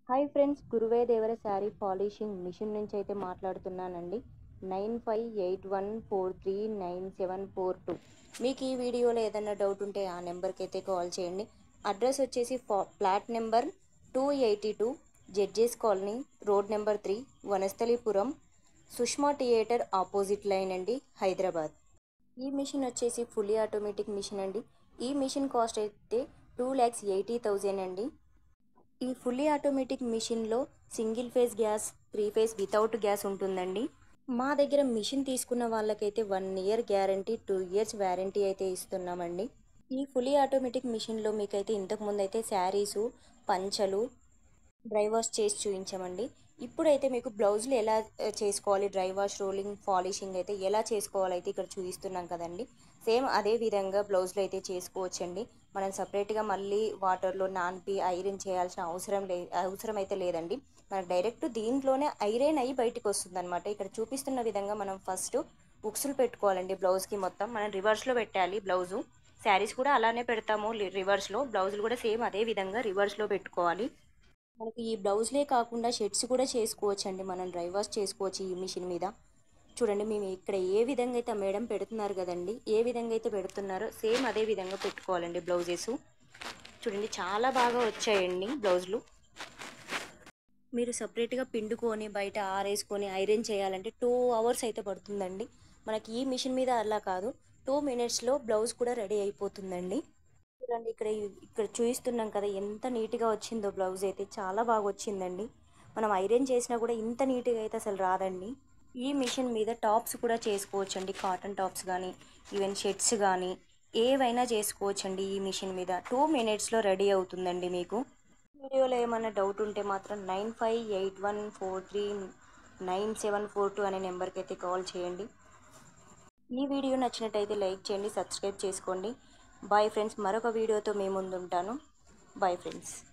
hi friends గురువే దేవర sari polishing machine నుంచి అయితే మాట్లాడుతున్నానండి nine five eight one four three nine seven four two మీకు ఈ వీడియోలో ఏదైనా డౌట్ ఉంటే ఆ నెంబర్కి అయితే కాల్ చేయండి అడ్రస్ వచ్చేసి ఫా flat number two eighty two judges colony road number three Vanasthalipuram Sushma theatre opposite line అండి హైదరాబాద్ ఈ మిషన్ వచ్చేసి ఫుల్లీ ఆటోమేటిక్ మిషన్ అండి ఈ మిషన్ కాస్ట్ అయితే టూ ల్యాక్స్ ఎయిటీ థౌజండ్ అండి ఈ ఫుల్లీ ఆటోమేటిక్ మిషన్లో single phase gas three phase without gas ఉంటుందండి మా దగ్గర మిషన్ తీసుకున్న వాళ్ళకైతే one year guarantee two years warranty అయితే ఇస్తున్నామండి ఈ ఫుల్లీ ఆటోమేటిక్ మిషన్లో మీకైతే ఇంతకుముందు అయితే శారీసు పంచలు డ్రై వాష్ చేసి చూపించామండి ఇప్పుడైతే మీకు బ్లౌజులు ఎలా ఆ, చేసుకోవాలి డ్రై వాష్ రోలింగ్ పాలిషింగ్ అయితే ఎలా చేసుకోవాలి అయితే ఇక్కడ చూపిస్తున్నాం కదండి సేమ్ అదే విధంగా బ్లౌజులు అయితే చేసుకోవచ్చండి మనం సపరేట్గా మళ్ళీ వాటర్లో నాన్పి ఐరన్ చేయాల్సిన అవసరం లే అవసరం అయితే లేదండి మనకు డైరెక్ట్ దీంట్లోనే ఐరన్ అయ్యి బయటకు వస్తుంది అనమాట ఇక్కడ చూపిస్తున్న విధంగా మనం ఫస్ట్ ఉక్సులు పెట్టుకోవాలండి బ్లౌజ్కి మొత్తం మనం రివర్స్లో పెట్టాలి బ్లౌజు శారీస్ కూడా అలానే పెడతాము లి- రివర్స్లో బ్లౌజులు కూడా సేమ్ అదే విధంగా రివర్స్లో పెట్టుకోవాలి మనకి ఈ బ్లౌజ్లే కాకుండా షర్ట్స్ కూడా చేసుకోవచ్చండి మనం డ్రై వాష్ చేసుకోవచ్చు ఈ మిషన్ మీద చూడండి మేము ఇక్కడ ఏ విధంగా అయితే మేడం పెడుతున్నారు కదండి ఏ విధంగా అయితే పెడుతున్నారో సేమ్ అదే విధంగా పెట్టుకోవాలండి బ్లౌజెస్ చూడండి చాలా బాగా వచ్చాయండి బ్లౌజులు మీరు సపరేట్గా పిండుకొని బయట ఆరేసుకొని ఐరన్ చేయాలంటే టూ అవర్స్ అయితే పడుతుందండి మనకి ఈ మిషన్ మీద అలా కాదు టూ మినిట్స్లో బ్లౌజ్ కూడా రెడీ అయిపోతుందండి చూడండి ఇక్కడ ఈ- ఇక్కడ చూపిస్తున్నాం కదా ఎంత నీట్గా వచ్చిందో బ్లౌజ్ అయితే చాలా బాగా వచ్చిందండి మనం ఐరన్ చేసినా కూడా ఇంత నీట్గా అయితే అసలు రాదండి ఈ మిషన్ మీద టాప్స్ కూడా చేసుకోవచ్చండి కాటన్ టాప్స్ కానీ ఈవెన్ షర్ట్స్ కానీ ఏవైనా చేసుకోవచ్చండి ఈ మిషన్ మీద టూ మినిట్స్లో రెడీ అవుతుందండి మీకు వీడియోలో ఏమైనా డౌట్ ఉంటే మాత్రం nine five eight one four three nine seven four two అనే నెంబర్కి అయితే కాల్ చేయండి ఈ వీడియో నచ్చినట్టయితే లైక్ చేయండి సబ్స్క్రైబ్ చేసుకోండి బాయ్ ఫ్రెండ్స్ మరొక వీడియోతో మీ ముందు ఉంటాను బాయ్ ఫ్రెండ్స్